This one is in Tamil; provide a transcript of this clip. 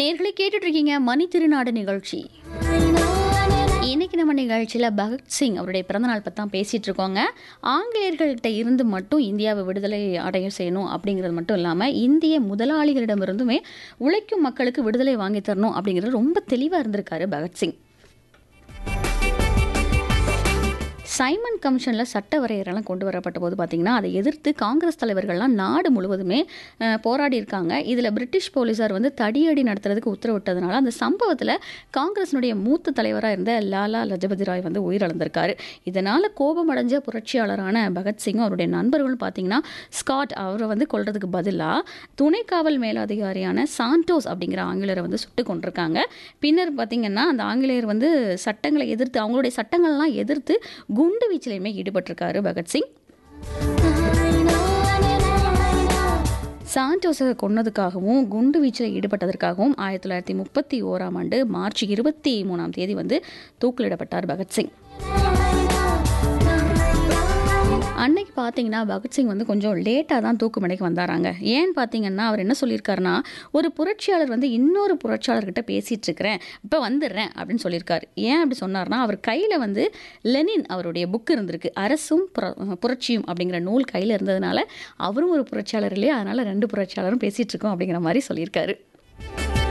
நேர்களை கேட்டுட்டு இருக்கீங்க மணி திருநாடு நிகழ்ச்சி இன்னைக்கு நம்ம நிகழ்ச்சியில் பகத்சிங் அவருடைய பிறந்தநாள் பற்றி தான் பேசிகிட்டு இருக்கோங்க ஆங்கிலேயர்கள்ட்ட இருந்து மட்டும் இந்தியாவை விடுதலை அடைய செய்யணும் அப்படிங்கிறது மட்டும் இல்லாமல் இந்திய முதலாளிகளிடமிருந்துமே உழைக்கும் மக்களுக்கு விடுதலை வாங்கி தரணும் அப்படிங்கிறது ரொம்ப தெளிவாக இருந்திருக்காரு பகத்சிங் சைமன் கமிஷனில் சட்ட வரையறைலாம் கொண்டு வரப்பட்ட போது பார்த்திங்கன்னா அதை எதிர்த்து காங்கிரஸ் தலைவர்கள்லாம் நாடு முழுவதுமே அஹ், போராடி இருக்காங்க இதில் பிரிட்டிஷ் போலீஸார் வந்து தடியடி நடத்துறதுக்கு உத்தரவிட்டதுனால அந்த சம்பவத்தில் காங்கிரஸினுடைய மூத்த தலைவராக இருந்த லாலா லஜபதி ராய் வந்து உயிரிழந்திருக்காரு இதனால் கோபமடைஞ்ச புரட்சியாளரான பகத்சிங் அவருடைய நண்பர்களும் பார்த்தீங்கன்னா ஸ்காட் அவரை வந்து கொல்றதுக்கு பதிலாக துணை காவல் மேலதிகாரியான சாண்டோஸ் அப்படிங்கிற ஆங்கிலேயரை வந்து சுட்டு கொண்டிருக்காங்க பின்னர் பார்த்தீங்கன்னா அந்த ஆங்கிலேயர் வந்து சட்டங்களை எதிர்த்து அவங்களுடைய சட்டங்கள்லாம் எதிர்த்து குண்டு வீச்சிலையுமே ஈடுபட்டிருக்காரு பகத்சிங் சாண்டோஸை கொன்னதுக்காகவும் குண்டு வீச்சில் ஈடுபட்டதற்காகவும் ஆயிரத்தி தொள்ளாயிரத்தி முப்பத்தி ஓராம் ஆண்டு மார்ச் இருபத்தி மூணாம் தேதி வந்து தூக்கிலிடப்பட்டார் பகத்சிங் அன்னைக்கு பார்த்தீங்கன்னா பகத்சிங் வந்து கொஞ்சம் லேட்டாக தான் தூக்குமடைக்கு வந்தாராங்க ஏன்னு பார்த்தீங்கன்னா அவர் என்ன சொல்லியிருக்காருன்னா ஒரு புரட்சியாளர் வந்து இன்னொரு புரட்சியாளர்கிட்ட பேசிகிட்டு இருக்கிறேன் இப்போ வந்துடுறேன் அப்படின்னு சொல்லியிருக்காரு ஏன் அப்படி சொன்னார்னா அவர் கையில் வந்து லெனின் அவருடைய புக் இருந்திருக்கு அரசும் புர- புரட்சியும் அப்படிங்கிற நூல் கையில் இருந்ததுனால அவரும் ஒரு புரட்சியாளர் இல்லையா அதனால் ரெண்டு புரட்சியாளரும் பேசிகிட்டு இருக்கோம் அப்படிங்கிற மாதிரி சொல்லியிருக்காரு